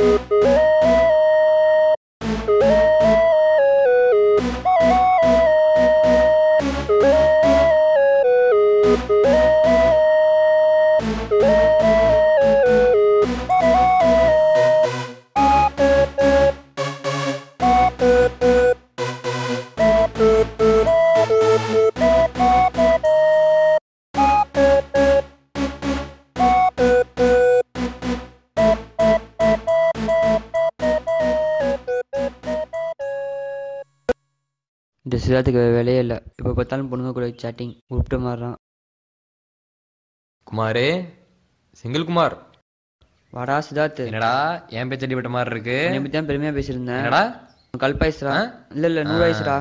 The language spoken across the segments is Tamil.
இந்த சிதாத்துக்கு வேலையே இல்லை இப்போ பார்த்தாலும் பொண்ணுங்க கூட சேட்டிங் உருப்பிட்ட மாதிரிலாம் குமாரு செந்தில் குமார் வாடா சிதார்த்து என்னடா என் பேச்சடி விட்ட மாதிரி இருக்கு என்னை பற்றி தான் பெருமையாக பேசியிருந்தேன் என்னடா கல்பாயிஸ்ரா ஆ? இல்லை இல்லை நூறு வயசுடா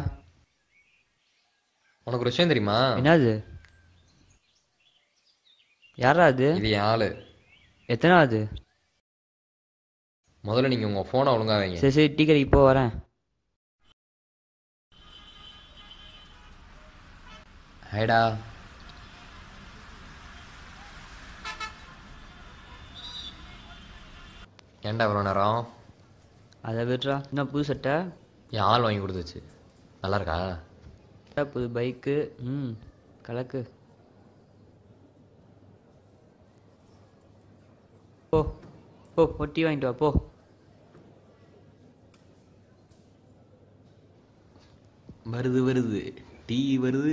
உனக்கு ஒரு விஷயம் தெரியுமா என்னது யாரா அது இது என் ஆளு எத்தனாவது முதல்ல நீங்க உங்க போனை ஒழுங்கா வைங்க சரி சரி டீ கடைக்கு இப்போ வரேன் ஹைடா ஏன்டா இவ்வளோ நேரம் அதை விட்றா என்ன புது சட்டை என் ஆள் வாங்கி கொடுத்துச்சு நல்லா இருக்கா சட்டை, புது பைக்கு ம் கலக்கு போ போ போ டீ வாங்கிட்டு வா போ வருது வருது டீ வருது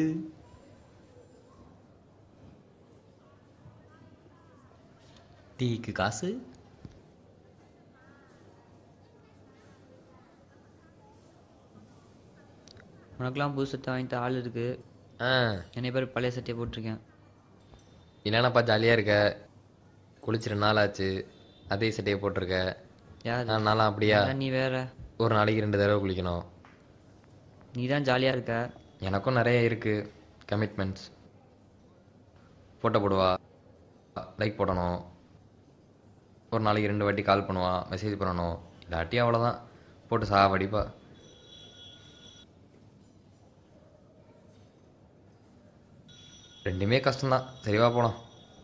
டீக்கு காசு உனக்கெல்லாம் புது சட்டை வாங்கிட்டு ஆள் இருக்கு ஆ என்னை பேர் பழைய சட்டையை போட்டிருக்கேன் என்னென்னப்பா ஜாலியாக இருக்க குளிச்சு ரெண்டு நாள் ஆச்சு அதே சட்டையை போட்டிருக்க யார் நான் நாளாம் அப்படியா நீ வேற ஒரு நாளைக்கு ரெண்டு தடவை குளிக்கணும் நீ தான் ஜாலியாக இருக்க எனக்கும் நிறைய இருக்கு கமிட்மெண்ட்ஸ் ஃபோட்டோ போடுவா லைக் போடணும் ஒரு நாளைக்கு ரெண்டு வாட்டி கால் பண்ணுவா மெசேஜ் பண்ணணும் இல்லாட்டி அவ்வளோதான் போட்டு சாவடிப்பா ரெண்டுமே கஷ்டம்தான் சரிவா போலாம்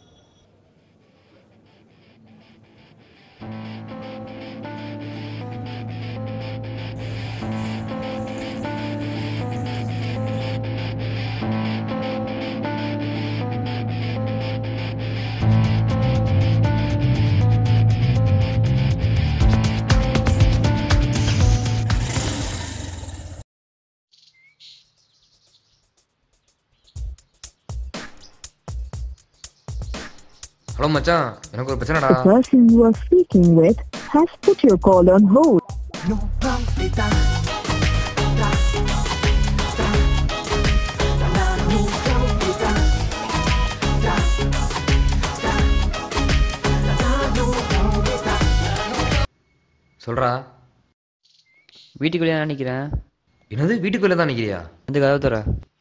ஹலோ மச்சான் எனக்கு ஒரு பிரச்சனைடா The person you are speaking with has put your call on hold. சொல்றா வீட்டுக்குள்ளேயே நான் நிற்கிறேன் என்னது வீட்டுக்குள்ளே தான் நிற்கிறியா வந்து கதவு தர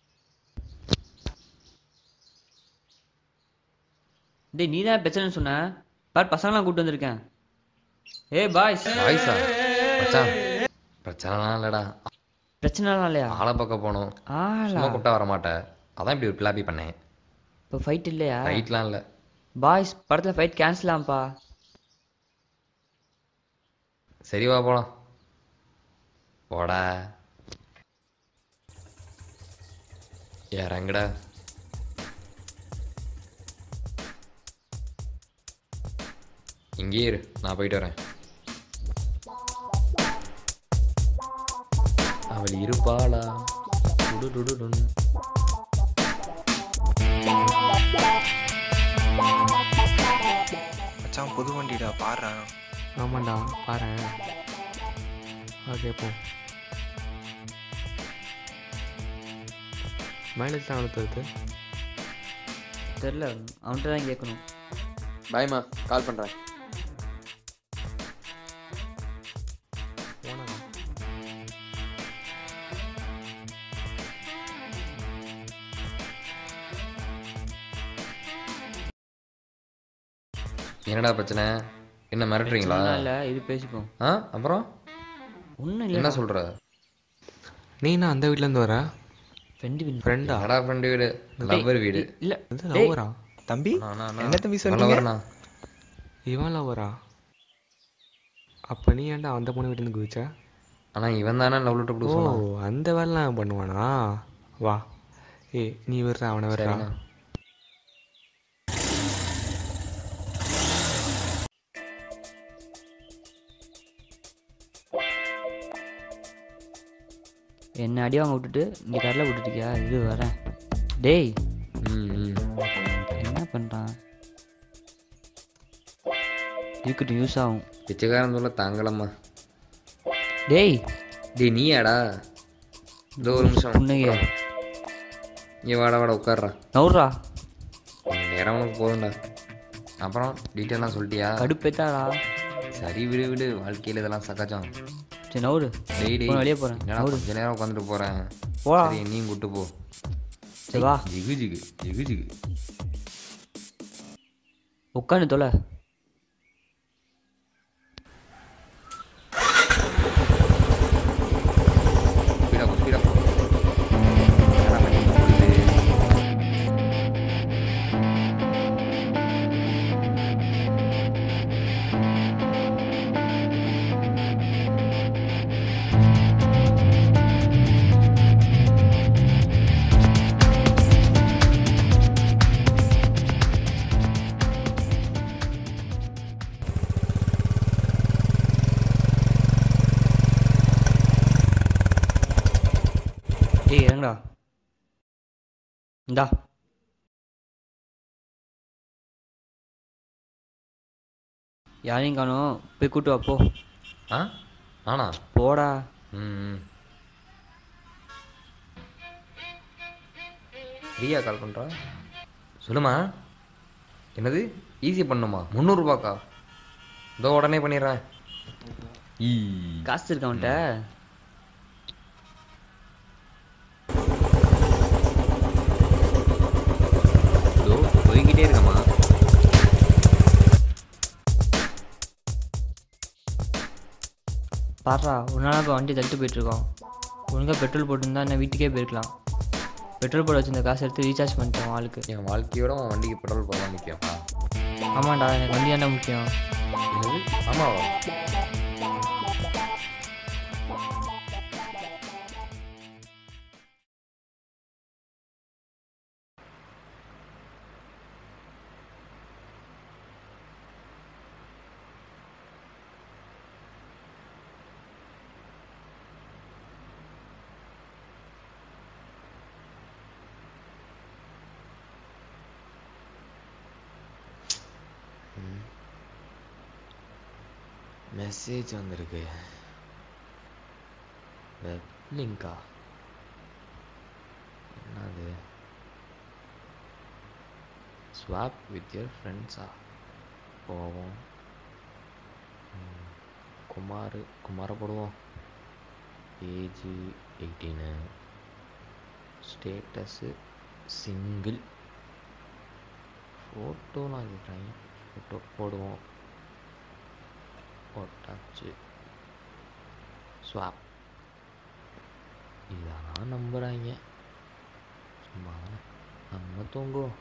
டேய் நீ தான் பிரச்சனைன்னு சொன்ன பார் பசங்களாம் கூப்பிட்டு வந்திருக்கேன் ஏ பாய்ஸ் ஆயிஷா மச்சான் பிரச்சனைலாம் இல்லைடா பிரச்சனைலாம் இல்லையா ஆளை பார்க்க போகணும் ஆளா சும்மா கூப்பிட்டா வர மாட்டேன் அதான் இப்படி ஒரு பிளாபி பண்ணேன் இப்போ ஃபைட் இல்லையா ரைட்லாம் இல்லை பாய்ஸ் படத்தில் ஃபைட் கேன்சல் ஆகும்பா சரி வா போலாம் போடா இறங்குடா இங்கேயே இரு நான் போயிட்டு வரேன் அவள் இருப்பாளா டுடுடுடுடுன். மச்சான் புது வண்டிடா பாடுறேன் ஆமாண்டா பாரேன் ஓகே போ மைலேஜ் தான் அழுத்தது தெரில அவன்கிட்ட தான் கேட்கணும் பாய்மா கால் பண்ணுறேன் போனடா என்னடா பிரச்சனை என்ன மிரட்டுறீங்களா இல்லை இது பேசிப்போம் ஆ அப்புறம் ஒன்றும் என்ன இல்லை சொல்ற நீ என்ன அந்த வீட்லேருந்து வர ஃப்ரெண்டு வீடு ஃப்ரெண்டா என்னடா ஃப்ரெண்டு வீடு லவ்வர் வீடு இல்லை இது லவ்வரா தம்பி அண்ணா, அண்ணா, என்ன தம்பி இவன் சொன்னீங்க lover ண்ணா. இவன் லவ்வரா அப்போ நீ ஏன்டா அந்த பொண்ணு வீட்டு இருந்து குதிச்சா ஆனா இவன் தானே லவ் லெட்டர் ஓ கொடுக்க சொன்னான் அந்த வேலைலாம் அவன் பண்ணுவானா வா ஏய் நீ விடுறா அவனை விடுறா சரிண்ணா என்ன அடி வாங்க விட்டுட்டு இங்கே கடலை விட்டுட்டியா இது வரேன் டேய் ம் ம் என்ன பண்ணுறான் இருக்கட்டும் யூஸ் ஆகும் பிச்சைக்காரன் சொல்ல தாங்கலம்மா டேய் டேய் நீயாடா இந்த ஒரு நிமிஷம் புன்னகையா இங்கே வாடா வாடா உட்கார்றா நவுறா நேரம் உனக்கு போதும்டா அப்புறம் டீட்டெயிலாம் சொல்லிட்டியா கடுப்பேத்தாடா சரி விடு விடு வாழ்க்கையில் இதெல்லாம் சகஜம் சரி நவுறு டேய் டேய் போன வெளியே போகிறேன் என்னடா கொஞ்ச நேரம் உட்காந்துட்டு போகிறேன் போடா சரி நீயும் கூட்டு போ சரி வா ஜிகு ஜிகு ஜிகு ஜிகு உட்காந்து தொலை ஸ்பீடா போ ஸ்பீடா போ என்னடா மணி முடியுது? டேய் இறங்குடா இந்தா யாரையும் காணோம் போய் கூட்டு வா போ ஆ ஆனா போடா ம் ம். ரியா கால் பண்ணுறா சொல்லுமா என்னது ஈஸி பண்ணுமா முந்நூறுரூபாக்கா இதோ உடனே பண்ணிடுறேன் ஈ காசு இருக்கா அவன்கிட்ட இதோ போய்கிட்டே இருக்கம்மா பாடுறா ஒரு நாள் இப்போ வண்டி தள்ளிட்டு போயிட்டுருக்கோம் ஒழுங்கா பெட்ரோல் போட்டுருந்தா என்ன வீட்டுக்கே போயிருக்கலாம் பெட்ரோல் போட வச்சிருந்த காசு எடுத்து ரீசார்ஜ் பண்ணிட்டோம் ஆளுக்கு என் வாழ்க்கையோட உன் வண்டிக்கு பெட்ரோல் போட முக்கியமா ஆமாண்டா எனக்கு வண்டி தானே முக்கியம் என்னது ஆமாவா மெசேஜ் வந்திருக்கு வெப் லிங்கா என்னது ஸ்வாப் வித் யர் ஃப்ரெண்ட்ஸா போவோம் ம், குமார் குமார போடுவோம் ஏஜ் எயிட்டீனு ஸ்டேட்டஸு சிங்கிள் ஃபோட்டோலாம் கேட்குறாங்க ஃபோட்டோ போடுவோம் போட்டாச்சு ஸ்வாப் இதெல்லாம் நம்புகிறாங்க சும்மா தானே. நம்ம தூங்குவோம்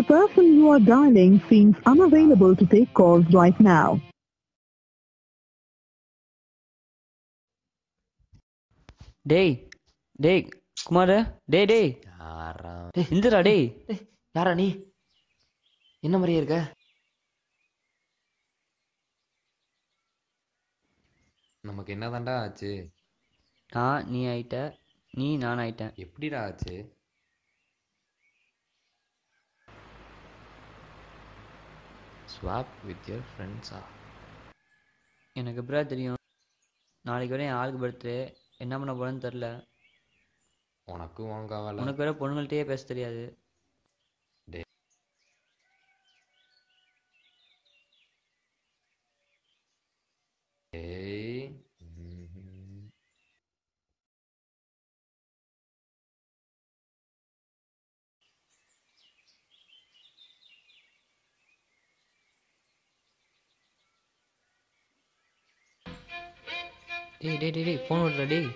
person you are dialing seems unavailable to take calls right now. டேய் டேய் குமார் டேய் டேய் யாரா டேய் இந்துடா டேய் யாரா நீ என்ன மாதிரியே இருக்க நமக்கு என்னதான்டா ஆச்சு நான் நீ ஆயிட்ட நீ நான் ஆயிட்டேன் எப்படிடா ஆச்சு ஸ்வாப் வித் யர் ஃப்ரெண்ட்ஸா எனக்கு எப்படா தெரியும் நாளைக்கு வரை என் ஆளுக்கு பர்த்டே என்ன பண்ண போறேன்னு தெரில உனக்கு வாங்கவல உனக்கு வேற பொண்ணுங்கள்ட்டயே பேச தெரியாது ஏய் ம்ஹும். டேய் டேய் டேய் டேய் ஃபோன் விட்றா டேய்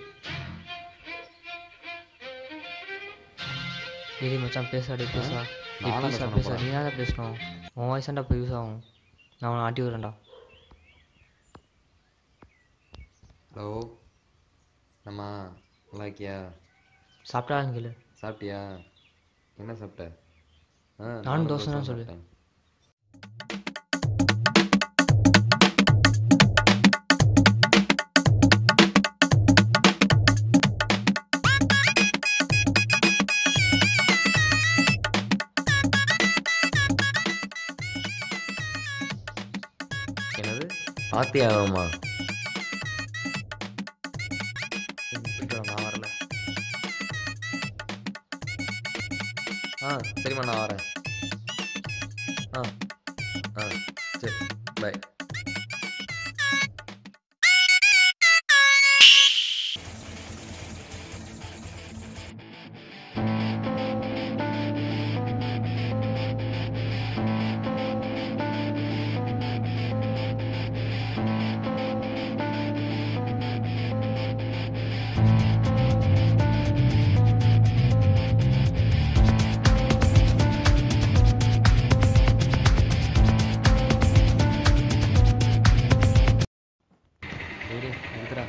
டேய் மச்சான் பேசுடா டேய் பேசுடா டேய் நானா பேசுடா பேசணும் பேசுடா போடா. நீ தான் பேசணும் உன் வாய்ஸ் தான்டா இப்போ யூஸ் ஆகும் நான் உன்னை ஆட்டி விட்றேன்டா ஹலோ நம்ம நல்லா இருக்கியா சாப்பிட்டான்னு கேளு சாப்பிட்டியா என்ன சாப்பிட்ட ஆ நானும் தோசை தான் சொல்லு. சாப்பிட்டேன். என்னது ஆத்தியாகமா நான் வரல ஆ சரிம்மா நான் வரேன் ஆ ஆ சரி பை டேய் டேய் நிறுத்துடா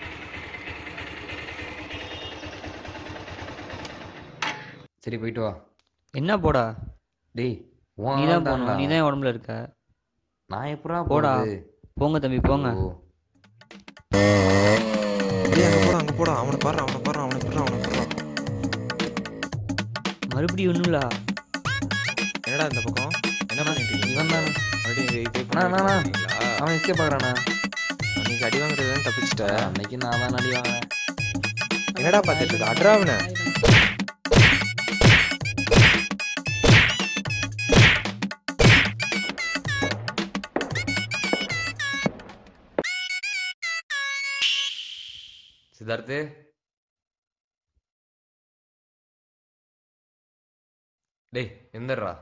சரி போயிட்டு வா என்ன போடா டேய் நீ தான் போகணும் நீ தான் உடம்புல இருக்க நான் எப்படா போடா. போறது போங்க தம்பி போங்க ஓ டேய் அங்க போடா அங்க போடா அவனை பாரு அவனை பாரு அவனை பாரு அவனை பாரு மறுபடியும் ஒன்றுங்களா என்னடா இந்த பக்கம் என்ன பண்ணிட்டு இருக்கீங்க இவன் தானே மறுபடியும் இதே அண்ணா, அண்ணா, அண்ணா. பண்ணிட்டு அவன் எஸ்கே பார்க்கறானா அன்னைக்கு அடி வாங்குறது தப்பிச்சிட்ட அன்னைக்கு நான் தான் அடி வாங்கினேன் என்னடா பார்த்துட்டு இருக்க அட்ரா அவனை சித்தார்த்து டேய் எந்தர்றா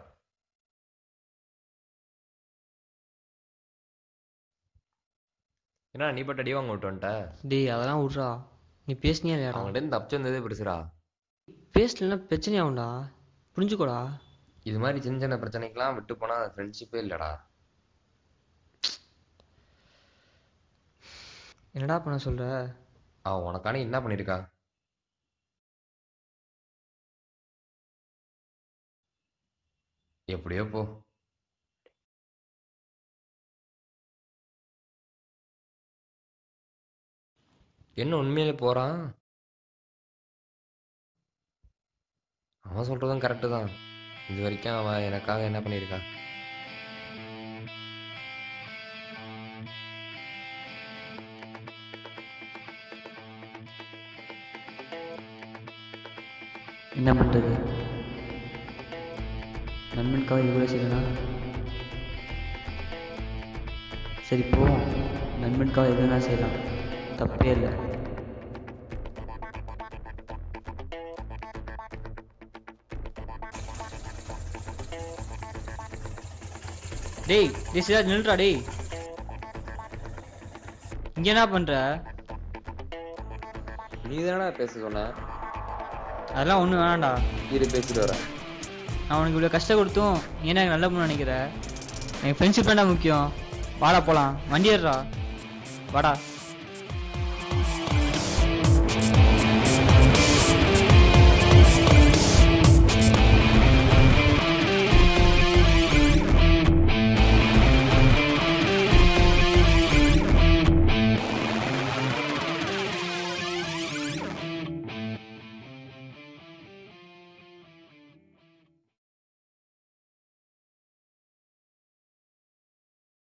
என்ன நீ பட்டு அடி வாங்க விட்டு வந்துட்ட டேய் அதெல்லாம் விட்றா நீ பேசினியா இல்லையாடா அவங்ககிட்ட இருந்து தப்பிச்சு வந்ததே பெருசுடா பேசலன்னா பிரச்சனை ஆகும்டா புரிஞ்சுக்கோடா இது மாதிரி சின்ன சின்ன பிரச்சனைக்கெல்லாம் விட்டு போனா ஃப்ரெண்ட்ஷிப்பே இல்லடா என்னடா பண்ண சொல்ற அவன் உனக்கான என்ன பண்ணிருக்கா எப்படியோ போ என்ன உண்மையிலே போறான் அவன் சொல்றதும் கரெக்டு தான் இது வரைக்கும் அவன் எனக்காக என்ன பண்ணியிருக்கா என்ன பண்ணுறது நண்பனுக்காக இவ்வளோ செய்யலனா சரி போவோம் நண்பனுக்காக எதுனா செய்யலாம் தப்பே இல்லை டேய் டேய் சிராஜ் நில்றா டேய் இங்க என்ன பண்ற நீ தானடா பேச சொன்ன அதெல்லாம் ஒன்றும் வேணாம்டா இரு பேசிட்டு வரேன் நான் உனக்கு இவ்வளோ கஷ்டம் கொடுத்தும் நீ என்ன எனக்கு நல்ல பொண்ணு நினைக்கிற எனக்கு ஃப்ரெண்ட்ஷிப் தான்டா முக்கியம் வாடா போகலாம் வண்டி ஏறுடா வாடா